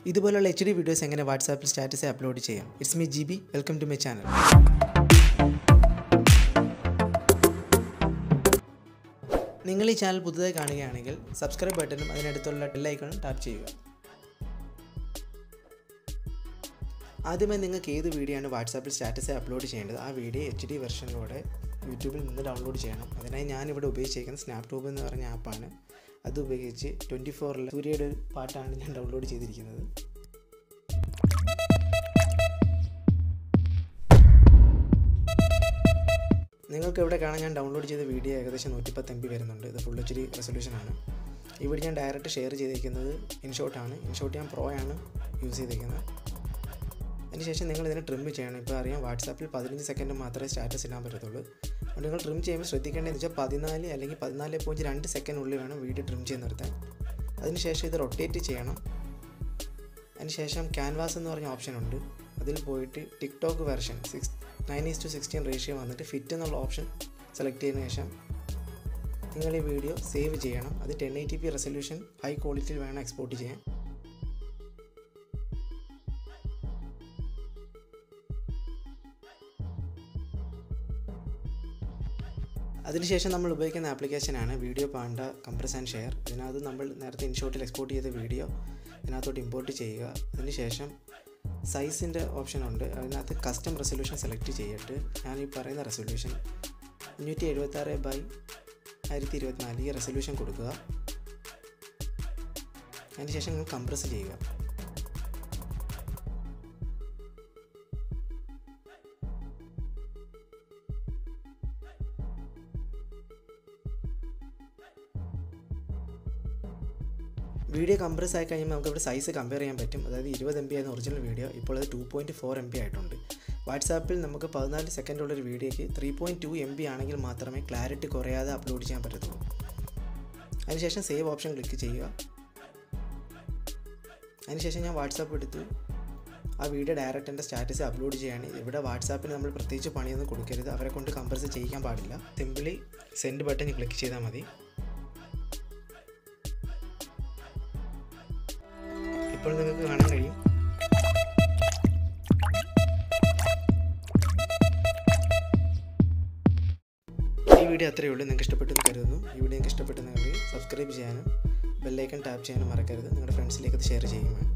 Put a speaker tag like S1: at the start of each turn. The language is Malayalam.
S1: ഇതുപോലുള്ള എച്ച് ഡി വീഡിയോസ് എങ്ങനെ വാട്സാപ്പിൽ സ്റ്റാറ്റസ് അപ്ലോഡ് ചെയ്യാം it's me G B welcome to my channel നിങ്ങൾ ഈ ചാനൽ പുതുതായി കാണുകയാണെങ്കിൽ സബ്സ്ക്രൈബ് ബട്ടണും അതിനടുത്തുള്ള ബെല്ലൈക്കണും ടാപ്പ് ചെയ്യുക ആദ്യമായി നിങ്ങൾക്ക് ഏത് വീഡിയോ ആണ് വാട്സാപ്പിൽ സ്റ്റാറ്റസ് അപ്ലോഡ് ചെയ്യേണ്ടത് ആ വീഡിയോ എച്ച് ഡി വെർഷനിലൂടെ യൂട്യൂബിൽ നിന്ന് ഡൗൺലോഡ് ചെയ്യണം അതിനായി ഞാനിവിടെ ഉപയോഗിച്ചിരിക്കുന്നത് സ്നാപ് ട്യൂബ് എന്ന് പറഞ്ഞ ആപ്പാണ് അത് ഉപയോഗിച്ച് ട്വൻറ്റി ഫോറിൽ സൂര്യയുടെ ഒരു പാട്ടാണ് ഞാൻ ഡൗൺലോഡ് ചെയ്തിരിക്കുന്നത് നിങ്ങൾക്ക് ഇവിടെ കാണാൻ ഞാൻ ഡൗൺലോഡ് ചെയ്ത വീഡിയോ ഏകദേശം നൂറ്റിപ്പത്ത് എം ബി വരുന്നുണ്ട് ഇത് ഫുൾ എച്ച് ഡി റെസൊല്യൂഷനാണ് ഈ വീഡിയോ ഞാൻ ഡയറക്റ്റ് ഷെയർ ചെയ്തിരിക്കുന്നത് ഇൻഷോട്ടാണ് ഇൻഷോട്ട് ഞാൻ പ്രോ ആണ് യൂസ് ചെയ്തിരിക്കുന്നത് അതിനുശേഷം നിങ്ങൾ ഇതിനെ ട്രിം ചെയ്യണം ഇപ്പോൾ അറിയാം വാട്സാപ്പിൽ പതിനഞ്ച് സെക്കൻഡ് മാത്രമേ സ്റ്റാറ്റസ് ഇടാൻ പറ്റത്തുള്ളൂ അപ്പോൾ നിങ്ങൾ ട്രിം ചെയ്യുമ്പോൾ ശ്രദ്ധിക്കേണ്ടതെന്ന് വെച്ചാൽ പതിനാല് അല്ലെങ്കിൽ പതിനാല് പോയിൻറ്റ് രണ്ട് സെക്കൻഡിനുള്ളിൽ വേണം വീഡിയോ ട്രിം ചെയ്ത് നിർത്താൻ അതിനുശേഷം ഇത് റൊട്ടേറ്റ് ചെയ്യണം അതിനുശേഷം ക്യാൻവാസ് എന്ന് പറഞ്ഞ ഓപ്ഷൻ ഉണ്ട് അതിൽ പോയിട്ട് TikTok version six nine is to sixteen ratio വന്നിട്ട് ഫിറ്റ് എന്നുള്ള ഓപ്ഷൻ സെലക്ട് ചെയ്തതിന് ശേഷം നിങ്ങൾ ഈ വീഡിയോ സേവ് ചെയ്യണം അത് ten eighty p resolution high ക്വാളിറ്റിയിൽ വേണം എക്സ്പോർട്ട് ചെയ്യാൻ അതിനുശേഷം നമ്മൾ ഉപയോഗിക്കുന്ന ആപ്ലിക്കേഷനാണ് video Panda compress and share ഇതിനകത്ത് നമ്മൾ നേരത്തെ ഇൻഷോട്ടിൽ എക്സ്പോർട്ട് ചെയ്ത വീഡിയോ ഇതിനകത്തോട്ട് ഇമ്പോർട്ട് ചെയ്യുക അതിനുശേഷം സൈസിൻ്റെ ഓപ്ഷൻ ഉണ്ട് അതിനകത്ത് കസ്റ്റം റെസൊല്യൂഷൻ സെലക്ട് ചെയ്തിട്ട് ഞാൻ ഈ പറയുന്ന റെസൊല്യൂഷൻ അഞ്ഞൂറ്റി എഴുപത്താറ് ബൈ ആയിരത്തി ഇരുപത്തിനാല് ഈ റെസൊല്യൂഷൻ കൊടുക്കുക അതിനുശേഷം നിങ്ങൾ കംപ്രസ് ചെയ്യുക വീഡിയോ കംപ്രസ് ആയി കഴിയുമ്പോൾ നമുക്ക് ഇവിടെ സൈസ് കമ്പയർ ചെയ്യാൻ പറ്റും അതായത് ഇരുപത് എം ബി ആയിരുന്ന ഒറിജിനൽ വീഡിയോ ഇപ്പോൾ അത് two point four M B ആയിട്ടുണ്ട് വാട്സാപ്പിൽ നമുക്ക് പതിനാല് സെക്കൻഡുള്ള ഒരു വീഡിയോയ്ക്ക് three point two M B ആണെങ്കിൽ മാത്രമേ ക്ലാരിറ്റി കുറയാതെ അപ്ലോഡ് ചെയ്യാൻ പറ്റത്തുള്ളൂ അതിനുശേഷം സേവ് ഓപ്ഷൻ ക്ലിക്ക് ചെയ്യുക അതിനുശേഷം ഞാൻ വാട്സാപ്പ് എടുത്തു ആ വീഡിയോ ഡയറക്റ്റ് എൻ്റെ സ്റ്റാറ്റസ് അപ്ലോഡ് ചെയ്യാണ് ഇവിടെ വാട്സാപ്പിന് നമ്മൾ പ്രത്യേകിച്ച് പണിയൊന്നും കൊടുക്കരുത് അവരെ കൊണ്ട് കംപ്രസ് ചെയ്യിക്കാൻ പാടില്ല സിമ്പിളി സെൻഡ് ബട്ടൺ ക്ലിക്ക് ചെയ്താൽ മതി ഇപ്പോൾ നിങ്ങൾക്ക് കാണാൻ കഴിയും ഈ വീഡിയോ അത്രയേ ഉള്ളൂ നിങ്ങൾക്ക് ഇഷ്ടപ്പെട്ടെന്ന് കരുതുന്നു ഈ വീഡിയോ നിങ്ങൾക്ക് ഇഷ്ടപ്പെട്ടെന്നുണ്ടെങ്കിൽ സബ്സ്ക്രൈബ് ചെയ്യാനും ബെല്ലൈക്കൺ ടാപ്പ് ചെയ്യാനും മറക്കരുത് നിങ്ങളുടെ ഫ്രണ്ട്സിലേക്ക് അത് ഷെയർ ചെയ്യുക